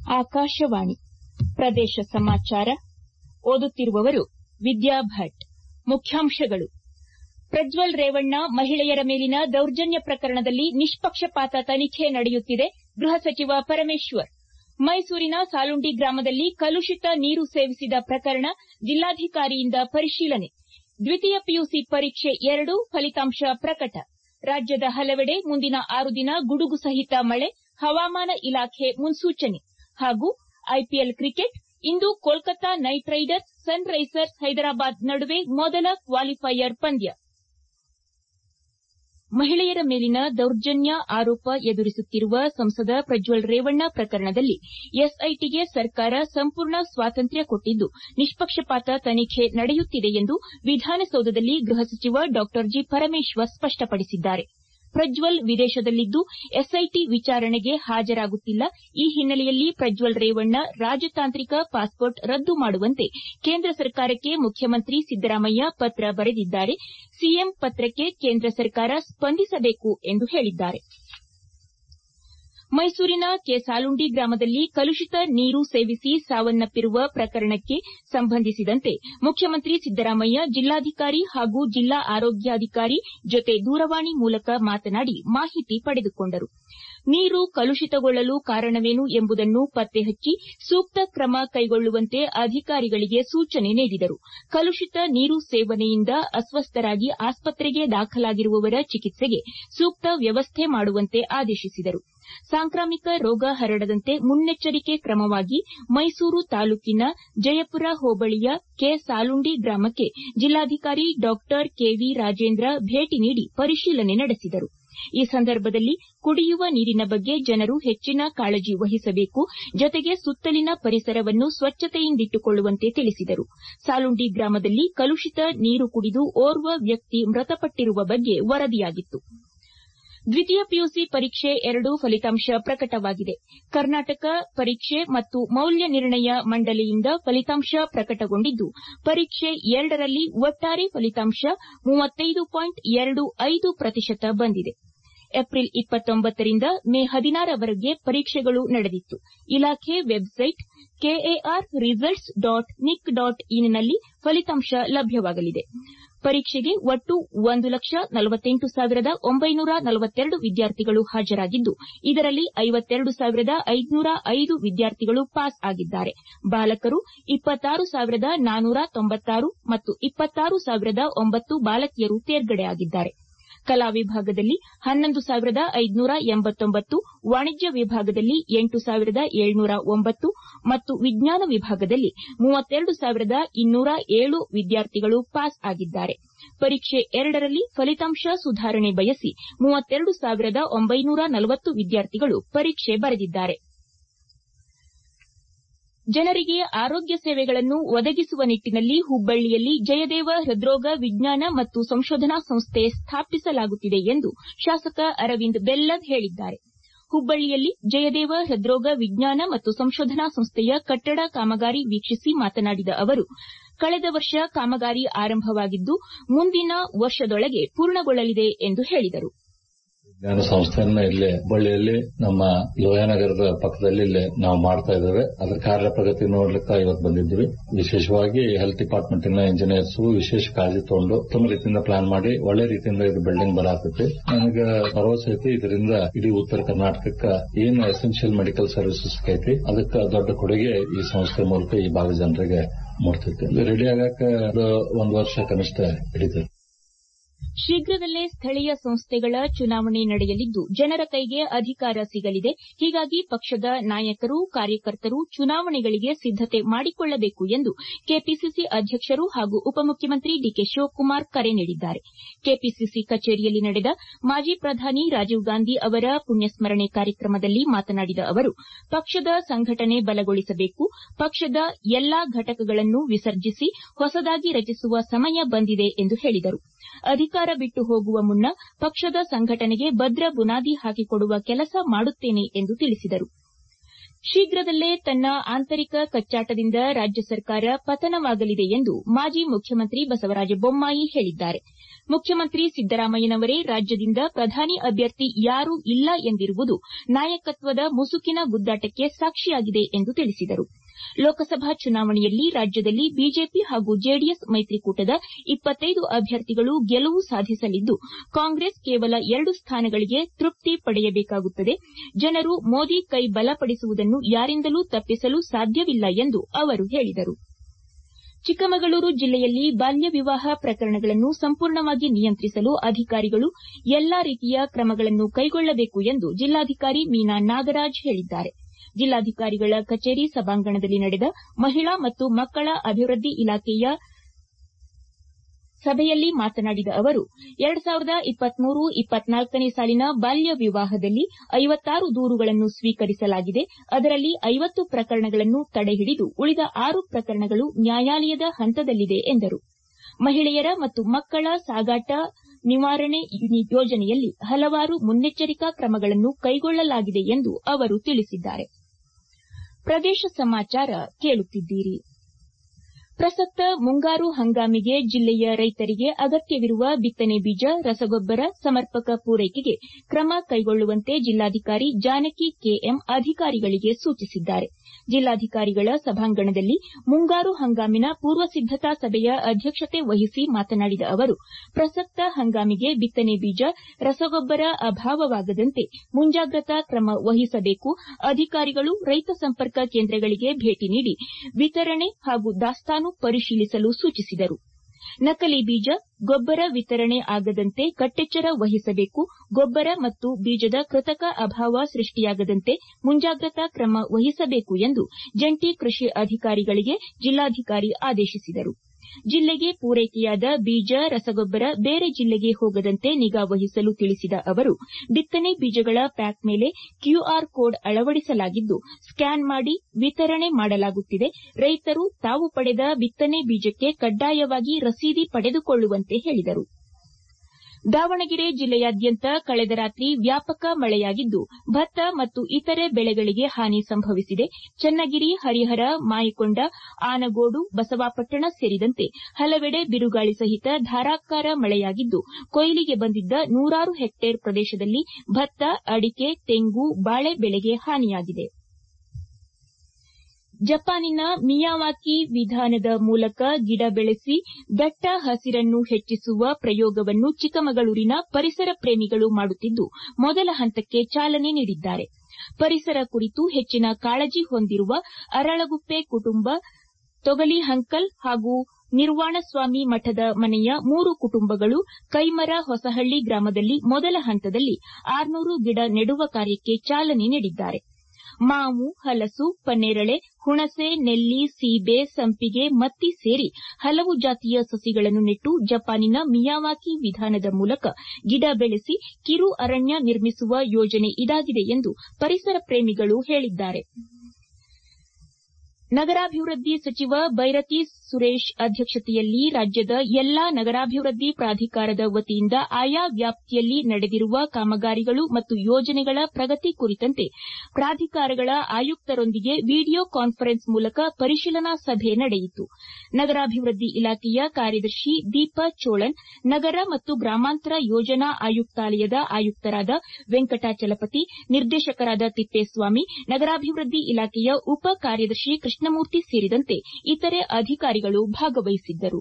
ಆಕಾಶವಾಣಿ ಪ್ರದೇಶ ಸಮಾಚಾರ ಓದುತ್ತಿರುವವರು ವಿದ್ಯಾ ಭಟ್ ಮುಖ್ಯಾಂಶಗಳು ಪ್ರಜ್ವಲ್ ರೇವಣ್ಣ ಮಹಿಳೆಯರ ಮೇಲಿನ ದೌರ್ಜನ್ಯ ಪ್ರಕರಣದಲ್ಲಿ ನಿಷ್ಪಕ್ಷಪಾತ ತನಿಖೆ ನಡೆಯುತ್ತಿದೆ ಗೃಹ ಸಚಿವ ಪರಮೇಶ್ವರ್ ಮೈಸೂರಿನ ಸಾಲುಂಡಿ ಗ್ರಾಮದಲ್ಲಿ ಕಲುಷಿತ ನೀರು ಸೇವಿಸಿದ ಪ್ರಕರಣ ಜಿಲ್ಲಾಧಿಕಾರಿಯಿಂದ ಪರಿಶೀಲನೆ ದ್ವಿತೀಯ ಪಿಯುಸಿ ಪರೀಕ್ಷೆ ಎರಡು ಫಲಿತಾಂಶ ಪ್ರಕಟ ರಾಜ್ಯದ ಹಲವೆಡೆ ಮುಂದಿನ ಆರು ದಿನ ಗುಡುಗು ಸಹಿತ ಮಳೆ ಹವಾಮಾನ ಇಲಾಖೆ ಮುನ್ಸೂಚನೆ ಹಾಗೂ ಐಪಿಎಲ್ ಕ್ರಿಕೆಟ್ ಇಂದು Kolkata Knight Riders Sunrisers Hyderabad ನಡುವೆ ಮೊದಲ ಕ್ವಾಲಿಫೈಯರ್ ಪಂದ್ಯ ಮಹಿಳೆಯರ ಮೇಲಿನ ದೌರ್ಜನ್ಯ ಆರೋಪ ಎದುರಿಸುತ್ತಿರುವ ಸಂಸದ ಪ್ರಜ್ವಲ್ ರೇವಣ್ಣ ಪ್ರಕರಣದಲ್ಲಿ ಎಸ್ಐಟಿಗೆ ಸರ್ಕಾರ ಸಂಪೂರ್ಣ ಸ್ವಾತಂತ್ರ್ಯ ಕೊಟ್ಟಿದ್ದು ನಿಷ್ಪಕ್ಷಪಾತ ತನಿಖೆ ನಡೆಯುತ್ತಿದೆ ಎಂದು ವಿಧಾನಸೌಧದಲ್ಲಿ ಗೃಹ ಸಚಿವ ಡಾ ಜಿ ಪರಮೇಶ್ವರ್ ಸ್ಪಷ್ಟಪಡಿಸಿದ್ದಾರೆ ಪ್ರಜ್ವಲ್ ವಿದೇಶದಲ್ಲಿದ್ದು ಎಸ್ಐಟಿ ವಿಚಾರಣೆಗೆ ಹಾಜರಾಗುತ್ತಿಲ್ಲ ಈ ಹಿನ್ನೆಲೆಯಲ್ಲಿ ಪ್ರಜ್ವಲ್ ರೇವಣ್ಣ ರಾಜತಾಂತ್ರಿಕ ಪಾಸ್ಪೋರ್ಟ್ ರದ್ದು ಮಾಡುವಂತೆ ಕೇಂದ್ರ ಸರ್ಕಾರಕ್ಕೆ ಮುಖ್ಯಮಂತ್ರಿ ಸಿದ್ದರಾಮಯ್ಯ ಪತ್ರ ಬರೆದಿದ್ದಾರೆ ಸಿಎಂ ಪತ್ರಕ್ಕೆ ಕೇಂದ್ರ ಸರ್ಕಾರ ಸ್ಪಂದಿಸಬೇಕು ಎಂದು ಹೇಳಿದ್ದಾರೆ ಮೈಸೂರಿನ ಕೆಸಾಲುಂಡಿ ಗ್ರಾಮದಲ್ಲಿ ಕಲುಷಿತ ನೀರು ಸೇವಿಸಿ ಸಾವನ್ನಪ್ಪಿರುವ ಪ್ರಕರಣಕ್ಕೆ ಸಂಬಂಧಿಸಿದಂತೆ ಮುಖ್ಯಮಂತ್ರಿ ಸಿದ್ದರಾಮಯ್ಯ ಜಿಲ್ಲಾಧಿಕಾರಿ ಹಾಗೂ ಜಿಲ್ಲಾ ಆರೋಗ್ಯಾಧಿಕಾರಿ ಜೊತೆ ದೂರವಾಣಿ ಮೂಲಕ ಮಾತನಾಡಿ ಮಾಹಿತಿ ಪಡೆದುಕೊಂಡರು ನೀರು ಕಲುಷಿತಗೊಳ್ಳಲು ಕಾರಣವೇನು ಎಂಬುದನ್ನು ಪತ್ತೆ ಹಚ್ಚಿ ಸೂಕ್ತ ಕ್ರಮ ಕೈಗೊಳ್ಳುವಂತೆ ಅಧಿಕಾರಿಗಳಿಗೆ ಸೂಚನೆ ನೀಡಿದರು ಕಲುಷಿತ ನೀರು ಸೇವನೆಯಿಂದ ಅಸ್ವಸ್ಥರಾಗಿ ಆಸ್ಪತ್ರೆಗೆ ದಾಖಲಾಗಿರುವವರ ಚಿಕಿತ್ಸೆಗೆ ಸೂಕ್ತ ವ್ಯವಸ್ಥೆ ಮಾಡುವಂತೆ ಆದೇಶಿಸಿದರು ಸಾಂಕ್ರಾಮಿಕ ರೋಗ ಹರಡದಂತೆ ಮುನ್ನೆಚ್ಚರಿಕೆ ಕ್ರಮವಾಗಿ ಮೈಸೂರು ತಾಲೂಕಿನ ಜಯಪುರ ಹೋಬಳಿಯ ಕೆಸಾಲುಂಡಿ ಗ್ರಾಮಕ್ಕೆ ಜಿಲ್ಲಾಧಿಕಾರಿ ಡಾ ಕೆವಿ ರಾಜೇಂದ್ರ ಭೇಟಿ ನೀಡಿ ಪರಿಶೀಲನೆ ನಡೆಸಿದರು ಈ ಸಂದರ್ಭದಲ್ಲಿ ಕುಡಿಯುವ ನೀರಿನ ಬಗ್ಗೆ ಜನರು ಹೆಚ್ಚಿನ ಕಾಳಜಿ ವಹಿಸಬೇಕು ಜೊತೆಗೆ ಸುತ್ತಲಿನ ಪರಿಸರವನ್ನು ಸ್ವಚ್ಛತೆಯಿಂದಿಟ್ಟುಕೊಳ್ಳುವಂತೆ ತಿಳಿಸಿದರು ಸಾಲುಂಡಿ ಗ್ರಾಮದಲ್ಲಿ ಕಲುಷಿತ ನೀರು ಕುಡಿದು ಓರ್ವ ವ್ಯಕ್ತಿ ಮೃತಪಟ್ಟಿರುವ ಬಗ್ಗೆ ವರದಿಯಾಗಿತ್ತು ದ್ವಿತೀಯ ಪಿಯುಸಿ ಪರೀಕ್ಷೆ ಎರಡು ಫಲಿತಾಂಶ ಪ್ರಕಟವಾಗಿದೆ ಕರ್ನಾಟಕ ಪರೀಕ್ಷೆ ಮತ್ತು ಮೌಲ್ಯ ನಿರ್ಣಯ ಮಂಡಳಿಯಿಂದ ಫಲಿತಾಂಶ ಪ್ರಕಟಗೊಂಡಿದ್ದು ಪರೀಕ್ಷೆ ಎರಡರಲ್ಲಿ ಒಟ್ಟಾರೆ ಫಲಿತಾಂಶ ಮೂವತ್ತೈದು ಪಾಯಿಂಟ್ ಎರಡು ಐದು ಪ್ರತಿಶತ ಬಂದಿದೆ ಏಪ್ರಿಲ್ ಇಪ್ಪತ್ತೊಂಬತ್ತರಿಂದ ಮೇ ಹದಿನಾರರವರೆಗೆ ಪರೀಕ್ಷೆಗಳು ನಡೆದಿತ್ತು ಇಲಾಖೆ website KAR results dot nic dot ಇನ್ನಲ್ಲಿ ಫಲಿತಾಂಶ ಲಭ್ಯವಾಗಲಿದೆ ಪರೀಕ್ಷೆಗೆ ಒಟ್ಟು ಒಂದು ಲಕ್ಷ ನಲವತ್ತೆಂಟು ಸಾವಿರದ ಒಂಬೈನೂರ ನಲವತ್ತೆರಡು ವಿದ್ಯಾರ್ಥಿಗಳು ಹಾಜರಾಗಿದ್ದು ಇದರಲ್ಲಿ ಐವತ್ತೆರಡು ಸಾವಿರದ ಐದುನೂರ ಐದು ವಿದ್ಯಾರ್ಥಿಗಳು ಪಾಸ್ ಆಗಿದ್ದಾರೆ ಬಾಲಕರು ಇಪ್ಪತ್ತಾರು ಸಾವಿರದ ನಾನೂರ ತೊಂಬತ್ತಾರು ಮತ್ತು ಇಪ್ಪತ್ತಾರು ಸಾವಿರದ ಒಂಬತ್ತು ಬಾಲಕಿಯರು ತೇರ್ಗಡೆಯಾಗಿದ್ದಾರೆ ಕಲಾ ವಿಭಾಗದಲ್ಲಿ ಹನ್ನೊಂದು ಸಾವಿರದ ಐದುನೂರ ಎಂಬತ್ತೊಂಬತ್ತು ವಾಣಿಜ್ಯ ವಿಭಾಗದಲ್ಲಿ ಎಂಟು ಸಾವಿರದ ಏಳ್ನೂರ ಒಂಬತ್ತು ಮತ್ತು ವಿಜ್ಞಾನ ವಿಭಾಗದಲ್ಲಿ ಮೂವತ್ತೆರಡು ಸಾವಿರದ ಇನ್ನೂರ ಏಳು ವಿದ್ಯಾರ್ಥಿಗಳು ಪಾಸ್ ಆಗಿದ್ದಾರೆ ಪರೀಕ್ಷೆ ಎರಡರಲ್ಲಿ ಫಲಿತಾಂಶ ಸುಧಾರಣೆ ಬಯಸಿ ಮೂವತ್ತೆರಡು ಸಾವಿರದ ಒಂಬೈನೂರ ನಲವತ್ತು ವಿದ್ಯಾರ್ಥಿಗಳು ಪರೀಕ್ಷೆ ಬರೆದಿದ್ದಾರೆ ಜನರಿಗೆ ಆರೋಗ್ಯ ಸೇವೆಗಳನ್ನು ಒದಗಿಸುವ ನಿಟ್ಟನಲ್ಲಿ ಹುಬ್ಬಳ್ಳಿಯಲ್ಲಿ ಜಯದೇವ ಹೃದ್ರೋಗ ವಿಜ್ಞಾನ ಮತ್ತು ಸಂಶೋಧನಾ ಸಂಸ್ಥೆ ಸ್ಥಾಪಿಸಲಾಗುತ್ತಿದೆ ಎಂದು ಶಾಸಕ ಅರವಿಂದ್ ಬೆಲ್ಲದ್ ಹೇಳಿದ್ದಾರೆ ಹುಬ್ಬಳ್ಳಿಯಲ್ಲಿ ಜಯದೇವ ಹೃದ್ರೋಗ ವಿಜ್ಞಾನ ಮತ್ತು ಸಂಶೋಧನಾ ಸಂಸ್ಥೆಯ ಕಟ್ಟಡ ಕಾಮಗಾರಿ ವೀಕ್ಷಿಸಿ ಮಾತನಾಡಿದ ಅವರು ಕಳೆದ ವರ್ಷ ಕಾಮಗಾರಿ ಆರಂಭವಾಗಿದ್ದು ಮುಂದಿನ ವರ್ಷದೊಳಗೆ ಪೂರ್ಣಗೊಳ್ಳಲಿದೆ ಎಂದು ಹೇಳಿದರು ವಿಜ್ಞಾನ ಸಂಸ್ಥೆಯನ್ನ ಇಲ್ಲೇ ಹುಬ್ಬಳ್ಳಿಯಲ್ಲಿ ನಮ್ಮ ಲೋಯನಗರದ ಪಕ್ಕದಲ್ಲಿ ಇಲ್ಲೇ ನಾವು ಮಾಡ್ತಾ ಇದ್ದೇವೆ ಅದರ ಕಾರ್ಯ ಪ್ರಗತಿ ನೋಡ್ಲಿಕ್ಕೆ ಇವತ್ತು ಬಂದಿದ್ವಿ ವಿಶೇಷವಾಗಿ ಹೆಲ್ತ್ ಡಿಪಾರ್ಟ್ಮೆಂಟಿನ ಇಂಜಿನಿಯರ್ಸ್ ವಿಶೇಷ ಕಾಳಜಿ ತಗೊಂಡು ಉತ್ತಮ ರೀತಿಯಿಂದ ಪ್ಲಾನ್ ಮಾಡಿ ಒಳ್ಳೆ ರೀತಿಯಿಂದ ಇದು ಬಿಲ್ಡಿಂಗ್ ಬರಾತೈತಿ ನನಗೆ ಭರವಸೆ ಐತಿ ಇದರಿಂದ ಇಡೀ ಉತ್ತರ ಕರ್ನಾಟಕಕ್ಕೆ ಏನು ಎಸೆನ್ಷಿಯಲ್ ಮೆಡಿಕಲ್ ಸರ್ವಿಸಸ್ ಐತಿ ಅದಕ್ಕೆ ದೊಡ್ಡ ಕೊಡುಗೆ ಈ ಸಂಸ್ಥೆ ಮೂಲಕ ಈ ಭಾಗದ ಜನರಿಗೆ ಮೂಡ್ತೈತಿ ರೆಡಿ ಆಗಕ್ಕೆ ಒಂದು ವರ್ಷ ಕನಿಷ್ಠ ಹಿಡಿತೈತಿ ಶೀಘ್ರದಲ್ಲೇ ಸ್ಥಳೀಯ ಸಂಸ್ಥೆಗಳ ಚುನಾವಣೆ ನಡೆಯಲಿದ್ದು ಜನರ ಕೈಗೆ ಅಧಿಕಾರ ಸಿಗಲಿದೆ ಹೀಗಾಗಿ ಪಕ್ಷದ ನಾಯಕರು ಕಾರ್ಯಕರ್ತರು ಚುನಾವಣೆಗಳಿಗೆ ಸಿದ್ದತೆ ಮಾಡಿಕೊಳ್ಳಬೇಕು ಎಂದು ಕೆಪಿಸಿಸಿ ಅಧ್ಯಕ್ಷರು ಹಾಗೂ ಉಪಮುಖ್ಯಮಂತ್ರಿ ಡಿಕೆ ಶಿವಕುಮಾರ್ ಕರೆ ನೀಡಿದ್ದಾರೆ ಕೆಪಿಸಿಸಿ ಕಚೇರಿಯಲ್ಲಿ ನಡೆದ ಮಾಜಿ ಪ್ರಧಾನಿ ರಾಜೀವ್ ಗಾಂಧಿ ಅವರ ಪುಣ್ಯಸ್ಮರಣೆ ಕಾರ್ಯಕ್ರಮದಲ್ಲಿ ಮಾತನಾಡಿದ ಅವರು ಪಕ್ಷದ ಸಂಘಟನೆ ಬಲಗೊಳಿಸಬೇಕು ಪಕ್ಷದ ಎಲ್ಲಾ ಘಟಕಗಳನ್ನು ವಿಸರ್ಜಿಸಿ ಹೊಸದಾಗಿ ರಚಿಸುವ ಸಮಯ ಬಂದಿದೆ ಎಂದು ಹೇಳಿದರು ಅಧಿಕಾರ ಬಿಟ್ಟು ಹೋಗುವ ಮುನ್ನ ಪಕ್ಷದ ಸಂಘಟನೆಗೆ ಭದ್ರ ಬುನಾದಿ ಹಾಕಿಕೊಡುವ ಕೆಲಸ ಮಾಡುತ್ತೇನೆ ಎಂದು ತಿಳಿಸಿದರು ಶೀಘ್ರದಲ್ಲೇ ತನ್ನ ಆಂತರಿಕ ಕಚ್ಚಾಟದಿಂದ ರಾಜ್ಯ ಸರ್ಕಾರ ಪತನವಾಗಲಿದೆ ಎಂದು ಮಾಜಿ ಮುಖ್ಯಮಂತ್ರಿ ಬಸವರಾಜ ಬೊಮ್ಮಾಯಿ ಹೇಳಿದ್ದಾರೆ ಮುಖ್ಯಮಂತ್ರಿ ಸಿದ್ದರಾಮಯ್ಯನವರೇ ರಾಜ್ಯದಿಂದ ಪ್ರಧಾನಿ ಅಭ್ಯರ್ಥಿ ಯಾರೂ ಇಲ್ಲ ಎಂದಿರುವುದು ನಾಯಕತ್ವದ ಮುಸುಕಿನ ಗುದ್ದಾಟಕ್ಕೆ ಸಾಕ್ಷಿಯಾಗಿದೆ ಎಂದು ತಿಳಿಸಿದರು ಲೋಕಸಭಾ ಚುನಾವಣೆಯಲ್ಲಿ ರಾಜ್ಯದಲ್ಲಿ ಬಿಜೆಪಿ ಹಾಗೂ ಜೆಡಿಎಸ್ ಮೈತ್ರಿಕೂಟದ ಇಪ್ಪತ್ತೈದು ಅಭ್ಯರ್ಥಿಗಳು ಗೆಲುವು ಸಾಧಿಸಲಿದ್ದು ಕಾಂಗ್ರೆಸ್ ಕೇವಲ ಎರಡು ಸ್ಥಾನಗಳಿಗೆ ತೃಪ್ತಿ ಪಡೆಯಬೇಕಾಗುತ್ತದೆ ಜನರು ಮೋದಿ ಕೈ ಬಲಪಡಿಸುವುದನ್ನು ಯಾರಿಂದಲೂ ತಪ್ಪಿಸಲು ಸಾಧ್ಯವಿಲ್ಲ ಎಂದು ಅವರು ಹೇಳಿದರು ಚಿಕ್ಕಮಗಳೂರು ಜಿಲ್ಲೆಯಲ್ಲಿ ಬಾಲ್ಯ ವಿವಾಹ ಪ್ರಕರಣಗಳನ್ನು ಸಂಪೂರ್ಣವಾಗಿ ನಿಯಂತ್ರಿಸಲು ಅಧಿಕಾರಿಗಳು ಎಲ್ಲಾ ರೀತಿಯ ಕ್ರಮಗಳನ್ನು ಕೈಗೊಳ್ಳಬೇಕು ಎಂದು ಜಿಲ್ಲಾಧಿಕಾರಿ ಮೀನಾ ನಾಗರಾಜ್ ಹೇಳಿದ್ದಾರೆ ಜಿಲ್ಲಾಧಿಕಾರಿಗಳ ಕಚೇರಿ ಸಭಾಂಗಣದಲ್ಲಿ ನಡೆದ ಮಹಿಳಾ ಮತ್ತು ಮಕ್ಕಳ ಅಭಿವೃದ್ಧಿ ಇಲಾಖೆಯ ಸಭೆಯಲ್ಲಿ ಮಾತನಾಡಿದ ಅವರು ಎರಡು ಸಾವಿರದ ಇಪ್ಪತ್ಮೂರು ಇಪ್ಪತ್ನಾಲ್ಕನೇ ಸಾಲಿನ ಬಾಲ್ಯ ವಿವಾಹದಲ್ಲಿ ಐವತ್ತಾರು ದೂರುಗಳನ್ನು ಸ್ವೀಕರಿಸಲಾಗಿದೆ ಅದರಲ್ಲಿ ಐವತ್ತು ಪ್ರಕರಣಗಳನ್ನು ತಡೆಹಿಡಿದು ಉಳಿದ ಆರು ಪ್ರಕರಣಗಳು ನ್ಯಾಯಾಲಯದ ಹಂತದಲ್ಲಿದೆ ಎಂದರು ಮಹಿಳೆಯರ ಮತ್ತು ಮಕ್ಕಳ ಸಾಗಾಟ ನಿವಾರಣೆ ಯೋಜನೆಯಲ್ಲಿ ಹಲವಾರು ಮುನ್ನೆಚ್ಚರಿಕಾ ಕ್ರಮಗಳನ್ನು ಕೈಗೊಳ್ಳಲಾಗಿದೆ ಎಂದು ಅವರು ತಿಳಿಸಿದ್ದಾರೆ ಪ್ರದೇಶ ಸಮಾಚಾರ ಕೇಳುತ್ತಿದ್ದೀರಿ ಪ್ರಸಕ್ತ ಮುಂಗಾರು ಹಂಗಾಮಿಗೆ ಜಿಲ್ಲೆಯ ರೈತರಿಗೆ ಅಗತ್ಯವಿರುವ ಬಿತ್ತನೆ ಬೀಜ ರಸಗೊಬ್ಬರ ಸಮರ್ಪಕ ಪೂರೈಕೆಗೆ ಕ್ರಮ ಕೈಗೊಳ್ಳುವಂತೆ ಜಿಲ್ಲಾಧಿಕಾರಿ ಜಾನಕಿ ಕೆಎಂ ಅಧಿಕಾರಿಗಳಿಗೆ ಸೂಚಿಸಿದ್ದಾರೆ ಜಿಲ್ಲಾಧಿಕಾರಿಗಳ ಸಭಾಂಗಣದಲ್ಲಿ ಮುಂಗಾರು ಹಂಗಾಮಿನ ಪೂರ್ವ ಸಿದ್ದತಾ ಸಭೆಯ ಅಧ್ಯಕ್ಷತೆ ವಹಿಸಿ ಮಾತನಾಡಿದ ಅವರು ಪ್ರಸಕ್ತ ಹಂಗಾಮಿಗೆ ಬಿತ್ತನೆ ಬೀಜ ರಸಗೊಬ್ಬರ ಅಭಾವವಾಗದಂತೆ ಮುಂಜಾಗ್ರತಾ ಕ್ರಮ ವಹಿಸಬೇಕು ಅಧಿಕಾರಿಗಳು ರೈತ ಸಂಪರ್ಕ ಕೇಂದ್ರಗಳಿಗೆ ಭೇಟಿ ನೀಡಿ ವಿತರಣೆ ಹಾಗೂ ದಾಸ್ತಾನು ಪರಿಶೀಲಿಸಲು ಸೂಚಿಸಿದರು ನಕಲಿ ಬೀಜ ಗೊಬ್ಬರ ವಿತರಣೆ ಆಗದಂತೆ ಕಟ್ಟೆಚ್ಚರ ವಹಿಸಬೇಕು ಗೊಬ್ಬರ ಮತ್ತು ಬೀಜದ ಕೃತಕ ಅಭಾವ ಸೃಷ್ಟಿಯಾಗದಂತೆ ಮುಂಜಾಗ್ರತಾ ಕ್ರಮ ವಹಿಸಬೇಕು ಎಂದು ಜಂಟಿ ಕೃಷಿ ಅಧಿಕಾರಿಗಳಿಗೆ ಜಿಲ್ಲಾಧಿಕಾರಿ ಆದೇಶಿಸಿದರು ಜಿಲ್ಲೆಗೆ ಪೂರೈಕೆಯಾದ ಬೀಜ ರಸಗೊಬ್ಬರ ಬೇರೆ ಜಿಲ್ಲೆಗೆ ಹೋಗದಂತೆ ನಿಗಾ ವಹಿಸಲು ತಿಳಿಸಿದ ಅವರು ಬಿತ್ತನೆ ಬೀಜಗಳ ಪ್ಯಾಕ್ ಮೇಲೆ ಕ್ಯೂಆರ್ ಕೋಡ್ ಅಳವಡಿಸಲಾಗಿದ್ದು ಸ್ಕ್ಯಾನ್ ಮಾಡಿ ವಿತರಣೆ ಮಾಡಲಾಗುತ್ತಿದೆ ರೈತರು ತಾವು ಪಡೆದ ಬಿತ್ತನೆ ಬೀಜಕ್ಕೆ ಕಡ್ಡಾಯವಾಗಿ ರಸೀದಿ ಪಡೆದುಕೊಳ್ಳುವಂತೆ ಹೇಳಿದರು ದಾವಣಗೆರೆ ಜಿಲ್ಲೆಯಾದ್ಯಂತ ಕಳೆದ ರಾತ್ರಿ ವ್ಯಾಪಕ ಮಳೆಯಾಗಿದ್ದು ಭತ್ತ ಮತ್ತು ಇತರೆ ಬೆಳೆಗಳಿಗೆ ಹಾನಿ ಸಂಭವಿಸಿದೆ ಚನ್ನಗಿರಿ ಹರಿಹರ ಮಾಯಕೊಂಡ ಆನಗೋಡು ಬಸವಾಪಟ್ಟಣ ಸೇರಿದಂತೆ ಹಲವೆಡೆ ಬಿರುಗಾಳಿ ಸಹಿತ ಧಾರಾಕಾರ ಮಳೆಯಾಗಿದ್ದು ಕೊಯ್ಲಿಗೆ ಬಂದಿದ್ದ ನೂರಾರು ಹೆಕ್ಟೇರ್ ಪ್ರದೇಶದಲ್ಲಿ ಭತ್ತ ಅಡಿಕೆ ತೆಂಗು ಬಾಳೆ ಬೆಳೆಗೆ ಹಾನಿಯಾಗಿದೆ ಜಪಾನಿನ ಮಿಯಾವಾಕಿ ವಿಧಾನದ ಮೂಲಕ ಗಿಡ ಬೆಳೆಸಿ ದಟ್ಟ ಹಸಿರನ್ನು ಹೆಚ್ಚಿಸುವ ಪ್ರಯೋಗವನ್ನು ಚಿಕ್ಕಮಗಳೂರಿನ ಪರಿಸರ ಪ್ರೇಮಿಗಳು ಮಾಡುತ್ತಿದ್ದು ಮೊದಲ ಹಂತಕ್ಕೆ ಚಾಲನೆ ನೀಡಿದ್ದಾರೆ ಪರಿಸರ ಕುರಿತು ಹೆಚ್ಚಿನ ಕಾಳಜಿ ಹೊಂದಿರುವ ಅರಳಗುಪ್ಪೆ ಕುಟುಂಬ ತೊಗಲಿಹಂಕಲ್ ಹಾಗೂ ನಿರ್ವಾಣಸ್ವಾಮಿ ಮಠದ ಮನೆಯ ಮೂರು ಕುಟುಂಬಗಳು ಕೈಮರ ಹೊಸಹಳ್ಳಿ ಗ್ರಾಮದಲ್ಲಿ ಮೊದಲ ಹಂತದಲ್ಲಿ ಆರ್ನೂರು ಗಿಡ ನೆಡುವ ಕಾರ್ಯಕ್ಕೆ ಚಾಲನೆ ನೀಡಿದ್ದಾರೆ ಮಾವು ಹಲಸು ಪನ್ನೇರಳೆ ಹುಣಸೆ ನೆಲ್ಲಿ ಸೀಬೆ ಸಂಪಿಗೆ ಮತ್ತಿ ಸೇರಿ ಹಲವು ಜಾತಿಯ ಸಸಿಗಳನ್ನು ನೆಟ್ಟು ಜಪಾನಿನ ಮಿಯಾವಾಕಿ ವಿಧಾನದ ಮೂಲಕ ಗಿಡ ಬೆಳೆಸಿ ಕಿರು ಅರಣ್ಯ ನಿರ್ಮಿಸುವ ಯೋಜನೆ ಇದಾಗಿದೆ ಎಂದು ಪರಿಸರ ಪ್ರೇಮಿಗಳು ಹೇಳಿದ್ದಾರೆ ನಗರಾಭಿವೃದ್ಧಿ ಸಚಿವ ಬೈರತಿ ಸುರೇಶ್ ಅಧ್ಯಕ್ಷತೆಯಲ್ಲಿ ರಾಜ್ಯದ ಎಲ್ಲಾ ನಗರಾಭಿವೃದ್ಧಿ ಪ್ರಾಧಿಕಾರದ ವತಿಯಿಂದ ಆಯಾ ವ್ಯಾಪ್ತಿಯಲ್ಲಿ ನಡೆದಿರುವ ಕಾಮಗಾರಿಗಳು ಮತ್ತು ಯೋಜನೆಗಳ ಪ್ರಗತಿ ಕುರಿತಂತೆ ಪ್ರಾಧಿಕಾರಗಳ ಆಯುಕ್ತರೊಂದಿಗೆ ವಿಡಿಯೋ ಕಾನ್ಫರೆನ್ಸ್ ಮೂಲಕ ಪರಿಶೀಲನಾ ಸಭೆ ನಡೆಯಿತು ನಗರಾಭಿವೃದ್ಧಿ ಇಲಾಖೆಯ ಕಾರ್ಯದರ್ಶಿ ದೀಪಾ ಚೋಳನ್ ನಗರ ಮತ್ತು ಗ್ರಾಮಾಂತರ ಯೋಜನಾ ಆಯುಕ್ತಾಲಯದ ಆಯುಕ್ತರಾದ ವೆಂಕಟಾಚಲಪತಿ ನಿರ್ದೇಶಕರಾದ ತಿಪ್ಪೇಸ್ವಾಮಿ ನಗರಾಭಿವೃದ್ಧಿ ಇಲಾಖೆಯ ಉಪ ಕಾರ್ಯದರ್ಶಿ ಕೃಷ್ಣಮೂರ್ತಿ ಸೇರಿದಂತೆ ಇತರೆ ಅಧಿಕಾರಿಗಳು ಭಾಗವಹಿಸಿದ್ದರು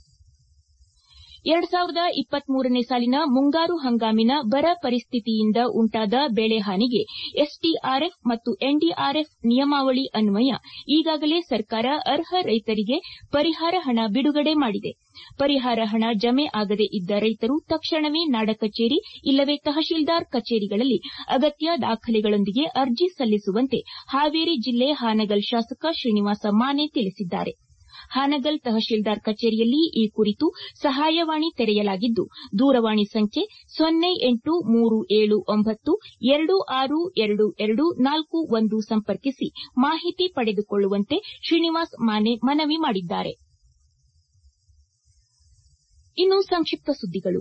ಎರಡು ಸಾವಿರದ ಇಪ್ಪತ್ಮೂರನೇ ಸಾಲಿನ ಮುಂಗಾರು ಹಂಗಾಮಿನ ಬರ ಪರಿಸ್ಥಿತಿಯಿಂದ ಉಂಟಾದ ಬೆಳೆ ಹಾನಿಗೆ ಎಸ್ಡಿಆರ್ಎಫ್ ಮತ್ತು ಎನ್ಡಿಆರ್ಎಫ್ ನಿಯಮಾವಳಿ ಅನ್ವಯ ಈಗಾಗಲೇ ಸರ್ಕಾರ ಅರ್ಹ ರೈತರಿಗೆ ಪರಿಹಾರ ಹಣ ಬಿಡುಗಡೆ ಮಾಡಿದೆ ಪರಿಹಾರ ಹಣ ಜಮೆ ಆಗದೇ ಇದ್ದ ರೈತರು ತಕ್ಷಣವೇ ನಾಡ ಕಚೇರಿ ಇಲ್ಲವೇ ತಹಶೀಲ್ದಾರ್ ಕಚೇರಿಗಳಲ್ಲಿ ಅಗತ್ಯ ದಾಖಲೆಗಳೊಂದಿಗೆ ಅರ್ಜಿ ಸಲ್ಲಿಸುವಂತೆ ಹಾವೇರಿ ಜಿಲ್ಲೆ ಹಾನಗಲ್ ಶಾಸಕ ಶ್ರೀನಿವಾಸ ಮಾನೆ ತಿಳಿಸಿದ್ದಾರೆ ಹಾನಗಲ್ ತಹಶೀಲ್ದಾರ್ ಕಚೇರಿಯಲ್ಲಿ ಈ ಕುರಿತು ಸಹಾಯವಾಣಿ ತೆರೆಯಲಾಗಿದ್ದು ದೂರವಾಣಿ ಸಂಖ್ಯೆ ಸೊನ್ನೆ ಎಂಟು ಮೂರು ಏಳು ಒಂಬತ್ತು ಎರಡು ಆರು ಎರಡು ಎರಡು ನಾಲ್ಕು ಒಂದು ಸಂಪರ್ಕಿಸಿ ಮಾಹಿತಿ ಪಡೆದುಕೊಳ್ಳುವಂತೆ ಶ್ರೀನಿವಾಸ್ ಮಾನೆ ಮನವಿ ಮಾಡಿದ್ದಾರೆ ಇನ್ನು ಸಂಕ್ಷಿಪ್ತ ಸುದ್ದಿಗಳು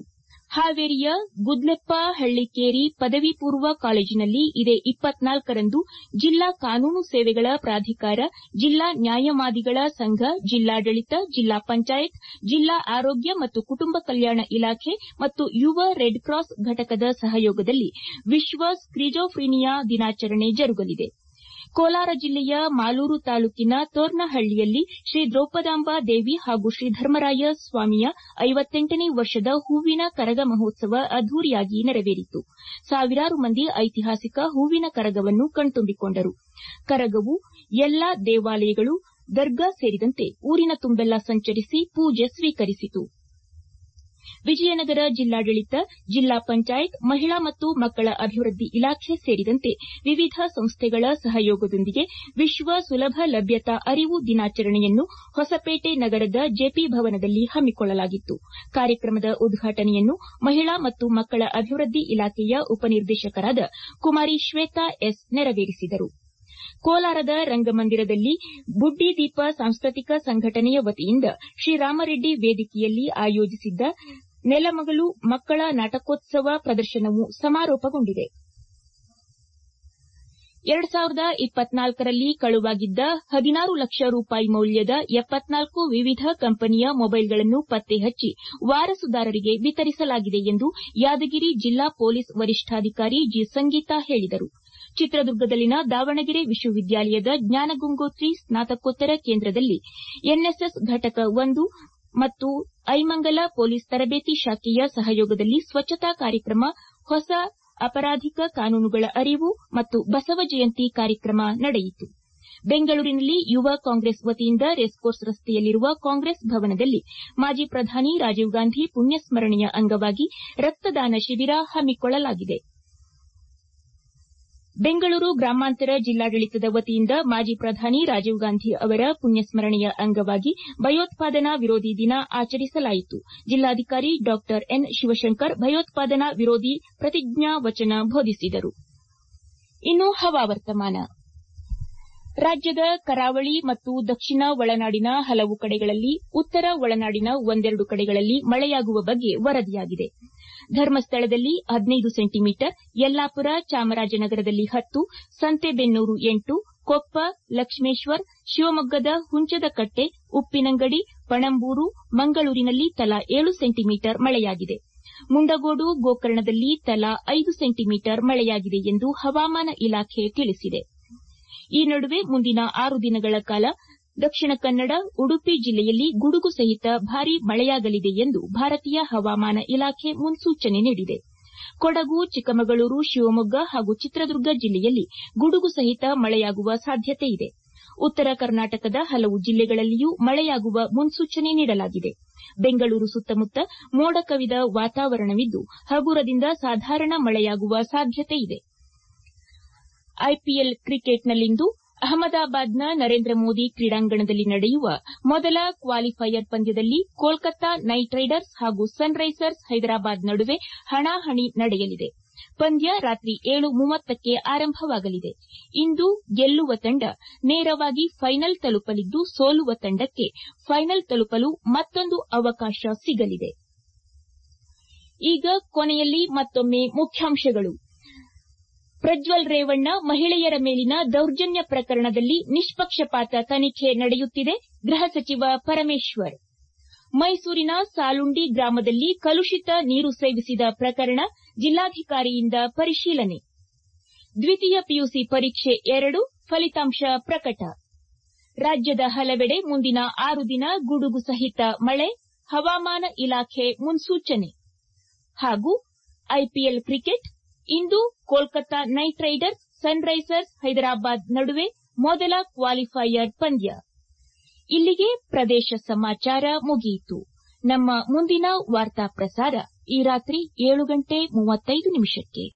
ಹಾವೇರಿಯ ಗುದ್ಲೆಪ್ಪ ಹಳ್ಳಿಕೇರಿ ಪದವಿ ಪೂರ್ವ ಕಾಲೇಜಿನಲ್ಲಿ ಇದೇ ಇಪ್ಪತ್ನಾಲ್ಕರಂದು ಜಿಲ್ಲಾ ಕಾನೂನು ಸೇವೆಗಳ ಪ್ರಾಧಿಕಾರ ಜಿಲ್ಲಾ ನ್ಯಾಯವಾದಿಗಳ ಸಂಘ ಜಿಲ್ಲಾಡಳಿತ ಜಿಲ್ಲಾ ಪಂಚಾಯತ್ ಜಿಲ್ಲಾ ಆರೋಗ್ಯ ಮತ್ತು ಕುಟುಂಬ ಕಲ್ಯಾಣ ಇಲಾಖೆ ಮತ್ತು ಯುವ ರೆಡ್ ಕ್ರಾಸ್ ಘಟಕದ ಸಹಯೋಗದಲ್ಲಿ ವಿಶ್ವ ಸ್ಕಿಜೋಫ್ರಿನಿಯಾ ದಿನಾಚರಣೆ ಜರುಗಲಿದೆ ಕೋಲಾರ ಜಿಲ್ಲೆಯ ಮಾಲೂರು ತಾಲೂಕಿನ ತೋರ್ನಹಳ್ಳಿಯಲ್ಲಿ ಶ್ರೀ ದ್ರೌಪದಾಂಬಾ ದೇವಿ ಹಾಗೂ ಶ್ರೀ ಧರ್ಮರಾಯ ಸ್ವಾಮಿಯ ಐವತ್ತೆಂಟನೇ ವರ್ಷದ ಹೂವಿನ ಕರಗ ಮಹೋತ್ಸವ ಅದ್ದೂರಿಯಾಗಿ ನೆರವೇರಿತು ಸಾವಿರಾರು ಮಂದಿ ಐತಿಹಾಸಿಕ ಹೂವಿನ ಕರಗವನ್ನು ಕಣ್ತುಂಬಿಕೊಂಡರು ಕರಗವು ಎಲ್ಲಾ ದೇವಾಲಯಗಳು ದರ್ಗಾ ಸೇರಿದಂತೆ ಊರಿನ ತುಂಬೆಲ್ಲ ಸಂಚರಿಸಿ ಪೂಜೆ ಸ್ವೀಕರಿಸಿತು ವಿಜಯನಗರ ಜಿಲ್ಲಾಡಳಿತ ಜಿಲ್ಲಾ ಪಂಚಾಯತ್ ಮಹಿಳಾ ಮತ್ತು ಮಕ್ಕಳ ಅಭಿವೃದ್ಧಿ ಇಲಾಖೆ ಸೇರಿದಂತೆ ವಿವಿಧ ಸಂಸ್ಥೆಗಳ ಸಹಯೋಗದೊಂದಿಗೆ ವಿಶ್ವ ಸುಲಭ ಲಭ್ಯತಾ ಅರಿವು ದಿನಾಚರಣೆಯನ್ನು ಹೊಸಪೇಟೆ ನಗರದ ಜೆಪಿ ಭವನದಲ್ಲಿ ಹಮ್ಮಿಕೊಳ್ಳಲಾಗಿತ್ತು ಕಾರ್ಯಕ್ರಮದ ಉದ್ಘಾಟನೆಯನ್ನು ಮಹಿಳಾ ಮತ್ತು ಮಕ್ಕಳ ಅಭಿವೃದ್ಧಿ ಇಲಾಖೆಯ ಉಪನಿರ್ದೇಶಕರಾದ ಕುಮಾರಿ ಶ್ವೇತಾ ಎಸ್ ನೆರವೇರಿಸಿದರು ಕೋಲಾರದ ರಂಗಮಂದಿರದಲ್ಲಿ ಬುಡ್ಡಿದೀಪ ಸಾಂಸ್ಕೃತಿಕ ಸಂಘಟನೆಯ ವತಿಯಿಂದ ಶ್ರೀರಾಮರೆಡ್ಡಿ ವೇದಿಕೆಯಲ್ಲಿ ಆಯೋಜಿಸಿದ್ದ ನೆಲಮಗಳು ಮಕ್ಕಳ ನಾಟಕೋತ್ಸವ ಪ್ರದರ್ಶನವು ಸಮಾರೋಪಗೊಂಡಿದೆ ಎರಡು ಸಾವಿರದ ಇಪ್ಪತ್ನಾಲ್ಕರಲ್ಲಿ ಕಳುವಾಗಿದ್ದ ಹದಿನಾರು ಲಕ್ಷ ರೂಪಾಯಿ ಮೌಲ್ಯದ ಎಪ್ಪತ್ನಾಲ್ಕು ವಿವಿಧ ಕಂಪನಿಯ ಮೊಬೈಲ್ಗಳನ್ನು ಪತ್ತೆ ಹಚ್ಚಿ ವಾರಸುದಾರರಿಗೆ ವಿತರಿಸಲಾಗಿದೆ ಎಂದು ಯಾದಗಿರಿ ಜಿಲ್ಲಾ ಪೊಲೀಸ್ ವರಿಷ್ಠಾಧಿಕಾರಿ ಜಿ ಸಂಗೀತಾ ಹೇಳಿದರು ಚಿತ್ರದುರ್ಗದಲ್ಲಿನ ದಾವಣಗೆರೆ ವಿಶ್ವವಿದ್ಯಾಲಯದ ಜ್ಞಾನಗಂಗೋತ್ರಿ ಸ್ನಾತಕೋತ್ತರ ಕೇಂದ್ರದಲ್ಲಿ ಎನ್ಎಸ್ಎಸ್ ಘಟಕ ಒಂದು ಮತ್ತು ಐಮಂಗಲ ಪೊಲೀಸ್ ತರಬೇತಿ ಶಾಖೆಯ ಸಹಯೋಗದಲ್ಲಿ ಸ್ವಚ್ಛತಾ ಕಾರ್ಯಕ್ರಮ ಹೊಸ ಅಪರಾಧಿಕ ಕಾನೂನುಗಳ ಅರಿವು ಮತ್ತು ಬಸವ ಜಯಂತಿ ಕಾರ್ಯಕ್ರಮ ನಡೆಯಿತು ಬೆಂಗಳೂರಿನಲ್ಲಿ ಯುವ ಕಾಂಗ್ರೆಸ್ ವತಿಯಿಂದ ರೇಸ್ಕೋರ್ಸ್ ರಸ್ತೆಯಲ್ಲಿರುವ ಕಾಂಗ್ರೆಸ್ ಭವನದಲ್ಲಿ ಮಾಜಿ ಪ್ರಧಾನಿ ರಾಜೀವ್ ಗಾಂಧಿ ಪುಣ್ಯಸ್ಮರಣೆಯ ಅಂಗವಾಗಿ ರಕ್ತದಾನ ಶಿಬಿರ ಹಮ್ಮಿಕೊಳ್ಳಲಾಗಿದೆ ಬೆಂಗಳೂರು ಗ್ರಾಮಾಂತರ ಜಿಲ್ಲಾಡಳಿತದ ವತಿಯಿಂದ ಮಾಜಿ ಪ್ರಧಾನಿ ರಾಜೀವ್ ಗಾಂಧಿ ಅವರ ಪುಣ್ಯಸ್ಮರಣೆಯ ಅಂಗವಾಗಿ ಭಯೋತ್ಪಾದನಾ ವಿರೋಧಿ ದಿನ ಆಚರಿಸಲಾಯಿತು ಜಿಲ್ಲಾಧಿಕಾರಿ ಡಾ ಎನ್ ಶಿವಶಂಕರ್ ಭಯೋತ್ಪಾದನಾ ವಿರೋಧಿ ಪ್ರತಿಜ್ಞಾ ವಚನ ಬೋಧಿಸಿದರು ಇನ್ನು ಹವಾವರ್ತಮಾನ ರಾಜ್ಯದ ಕರಾವಳಿ ಮತ್ತು ದಕ್ಷಿಣ ಒಳನಾಡಿನ ಹಲವು ಕಡೆಗಳಲ್ಲಿ ಉತ್ತರ ಒಳನಾಡಿನ ಒಂದೆರಡು ಕಡೆಗಳಲ್ಲಿ ಮಳೆಯಾಗುವ ಬಗ್ಗೆ ವರದಿಯಾಗಿದೆ ಧರ್ಮಸ್ಥಳದಲ್ಲಿ ಹದಿನೈದು ಸೆಂಟಿಮೀಟರ್ ಯಲ್ಲಾಪುರ ಚಾಮರಾಜನಗರದಲ್ಲಿ ಹತ್ತು ಸಂತೆಬೆನ್ನೂರು ಎಂಟು ಕೊಪ್ಪ ಲಕ್ಷ್ಮೇಶ್ವರ್ ಶಿವಮೊಗ್ಗದ ಹುಂಚದಕಟ್ಟೆ ಉಪ್ಪಿನಂಗಡಿ ಪಣಂಬೂರು ಮಂಗಳೂರಿನಲ್ಲಿ ತಲಾ ಏಳು ಸೆಂಟಿಮೀಟರ್ ಮಳೆಯಾಗಿದೆ ಮುಂಡಗೋಡು ಗೋಕರ್ಣದಲ್ಲಿ ತಲಾ ಐದು ಸೆಂಟಿಮೀಟರ್ ಮಳೆಯಾಗಿದೆ ಎಂದು ಹವಾಮಾನ ಇಲಾಖೆ ತಿಳಿಸಿದೆ ಈ ನಡುವೆ ಮುಂದಿನ ಆರು ದಿನಗಳ ಕಾಲ ದಕ್ಷಿಣ ಕನ್ನಡ ಉಡುಪಿ ಜಿಲ್ಲೆಯಲ್ಲಿ ಗುಡುಗು ಸಹಿತ ಭಾರೀ ಮಳೆಯಾಗಲಿದೆ ಎಂದು ಭಾರತೀಯ ಹವಾಮಾನ ಇಲಾಖೆ ಮುನ್ಸೂಚನೆ ನೀಡಿದೆ ಕೊಡಗು ಚಿಕ್ಕಮಗಳೂರು ಶಿವಮೊಗ್ಗ ಹಾಗೂ ಚಿತ್ರದುರ್ಗ ಜಿಲ್ಲೆಯಲ್ಲಿ ಗುಡುಗು ಸಹಿತ ಮಳೆಯಾಗುವ ಸಾಧ್ಯತೆಯಿದೆ ಉತ್ತರ ಕರ್ನಾಟಕದ ಹಲವು ಜಿಲ್ಲೆಗಳಲ್ಲಿಯೂ ಮಳೆಯಾಗುವ ಮುನ್ಸೂಚನೆ ನೀಡಲಾಗಿದೆ ಬೆಂಗಳೂರು ಸುತ್ತಮುತ್ತ ಮೋಡ ಕವಿದ ವಾತಾವರಣವಿದ್ದು ಹಗುರದಿಂದ ಸಾಧಾರಣ ಮಳೆಯಾಗುವ ಸಾಧ್ಯತೆಯಿದೆ ಐಪಿಎಲ್ ಕ್ರಿಕೆಟ್ನಲ್ಲಿಂದು ಅಹಮದಾಬಾದ್ನ ನರೇಂದ್ರ ಮೋದಿ ಕ್ರೀಡಾಂಗಣದಲ್ಲಿ ನಡೆಯುವ ಮೊದಲ ಕ್ವಾಲಿಫೈಯರ್ ಪಂದ್ಯದಲ್ಲಿ ಕೋಲ್ಕತ್ತಾ ನೈಟ್ ರೈಡರ್ಸ್ ಹಾಗೂ ಸನ್ ರೈಸರ್ಸ್ ಹೈದರಾಬಾದ್ ನಡುವೆ ಹಣಾಹಣಿ ನಡೆಯಲಿದೆ ಪಂದ್ಯ ರಾತ್ರಿ ಏಳು ಮೂವತ್ತಕ್ಕೆ ಆರಂಭವಾಗಲಿದೆ ಇಂದು ಗೆಲ್ಲುವ ತಂಡ ನೇರವಾಗಿ ಫೈನಲ್ ತಲುಪಲಿದ್ದು ಸೋಲುವ ತಂಡಕ್ಕೆ ಫೈನಲ್ ತಲುಪಲು ಮತ್ತೊಂದು ಅವಕಾಶ ಸಿಗಲಿದೆ ಈಗ ಕೊನೆಯಲ್ಲಿ ಮತ್ತೊಮ್ಮೆ ಮುಖ್ಯಾಂಶಗಳು ಪ್ರಜ್ವಲ್ ರೇವಣ್ಣ ಮಹಿಳೆಯರ ಮೇಲಿನ ದೌರ್ಜನ್ಯ ಪ್ರಕರಣದಲ್ಲಿ ನಿಷ್ಪಕ್ಷಪಾತ ತನಿಖೆ ನಡೆಯುತ್ತಿದೆ ಗೃಹ ಸಚಿವ ಪರಮೇಶ್ವರ್ ಮೈಸೂರಿನ ಸಾಲುಂಡಿ ಗ್ರಾಮದಲ್ಲಿ ಕಲುಷಿತ ನೀರು ಸೇವಿಸಿದ ಪ್ರಕರಣ ಜಿಲ್ಲಾಧಿಕಾರಿಯಿಂದ ಪರಿಶೀಲನೆ ದ್ವಿತೀಯ ಪಿಯುಸಿ ಪರೀಕ್ಷೆ ಎರಡು ಫಲಿತಾಂಶ ಪ್ರಕಟ ರಾಜ್ಯದ ಹಲವೆಡೆ ಮುಂದಿನ ಆರು ದಿನ ಗುಡುಗು ಸಹಿತ ಮಳೆ ಹವಾಮಾನ ಇಲಾಖೆ ಮುನ್ಸೂಚನೆ ಹಾಗೂ ಐಪಿಎಲ್ ಕ್ರಿಕೆಟ್ ಇಂದು Kolkata Knight Riders Sunrisers Hyderabad ನಡುವೆ ಮೊದಲ ಕ್ವಾಲಿಫೈಯರ್ ಪಂದ್ಯ ಇಲ್ಲಿಗೆ ಪ್ರದೇಶ ಸಮಾಚಾರ ಮುಗಿಯಿತು ನಮ್ಮ ಮುಂದಿನ ವಾರ್ತಾ ಪ್ರಸಾರ ಈ ರಾತ್ರಿ ಏಳು ಗಂಟೆ ಮೂವತ್ತೈದು ನಿಮಿಷಕ್ಕೆ